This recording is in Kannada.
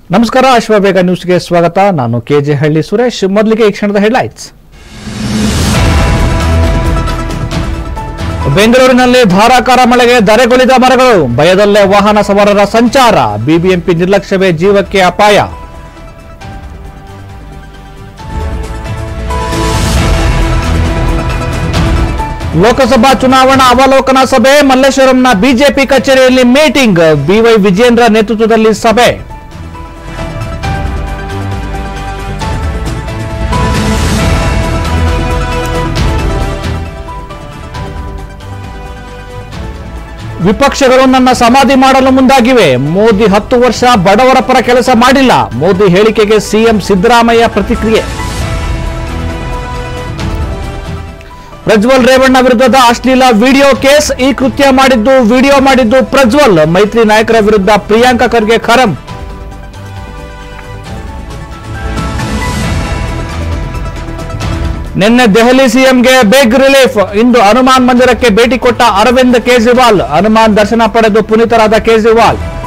ನಮಸ್ಕಾರ ಅಶ್ವಬೇಗ ನ್ಯೂಸ್ಗೆ ಸ್ವಾಗತ ನಾನು ಕೆಜೆ ಹಳ್ಳಿ ಸುರೇಶ್ ಮೊದಲಿಗೆ ಈ ಕ್ಷಣದ ಹೆಡ್ಲೈಟ್ಸ್ ಬೆಂಗಳೂರಿನಲ್ಲಿ ಧಾರಾಕಾರ ಮಳೆಗೆ ಧರೆಗುಳಿದ ಮರಗಳು ಭಯದಲ್ಲೇ ವಾಹನ ಸವಾರರ ಸಂಚಾರ ಬಿಬಿಎಂಪಿ ನಿರ್ಲಕ್ಷ್ಯವೇ ಜೀವಕ್ಕೆ ಅಪಾಯ ಲೋಕಸಭಾ ಚುನಾವಣಾ ಅವಲೋಕನ ಸಭೆ ಮಲ್ಲೇಶ್ವರಂನ ಬಿಜೆಪಿ ಕಚೇರಿಯಲ್ಲಿ ಮೀಟಿಂಗ್ ಬಿವೈ ವಿಜೇಂದ್ರ ನೇತೃತ್ವದಲ್ಲಿ ಸಭೆ ವಿಪಕ್ಷಗಳು ನನ್ನ ಸಮಾಧಿ ಮಾಡಲು ಮುಂದಾಗಿವೆ ಮೋದಿ ಹತ್ತು ವರ್ಷ ಬಡವರ ಪರ ಕೆಲಸ ಮಾಡಿಲ್ಲ ಮೋದಿ ಹೇಳಿಕೆಗೆ ಸಿಎಂ ಸಿದ್ದರಾಮಯ್ಯ ಪ್ರತಿಕ್ರಿಯೆ ಪ್ರಜ್ವಲ್ ರೇವಣ್ಣ ವಿರುದ್ಧದ ಅಶ್ಲೀಲ ವಿಡಿಯೋ ಕೇಸ್ ಈ ಕೃತ್ಯ ಮಾಡಿದ್ದು ವಿಡಿಯೋ ಮಾಡಿದ್ದು ಪ್ರಜ್ವಲ್ ಮೈತ್ರಿ ನಾಯಕರ ವಿರುದ್ಧ ಪ್ರಿಯಾಂಕಾ ಖರ್ಗೆ ಖರಂ ನಿನ್ನೆ ದೆಹಲಿ ಸಿಎಂಗೆ ಬೇಗ್ ರಿಲೀಫ್ ಇಂದು ಹನುಮಾನ್ ಮಂದಿರಕ್ಕೆ ಭೇಟಿ ಕೊಟ್ಟ ಅರವಿಂದ್ ಕೇಜ್ರಿವಾಲ್ ಹನುಮಾನ್ ದರ್ಶನ ಪಡೆದು ಪುನೀತರಾದ ಕೇಜ್ರಿವಾಲ್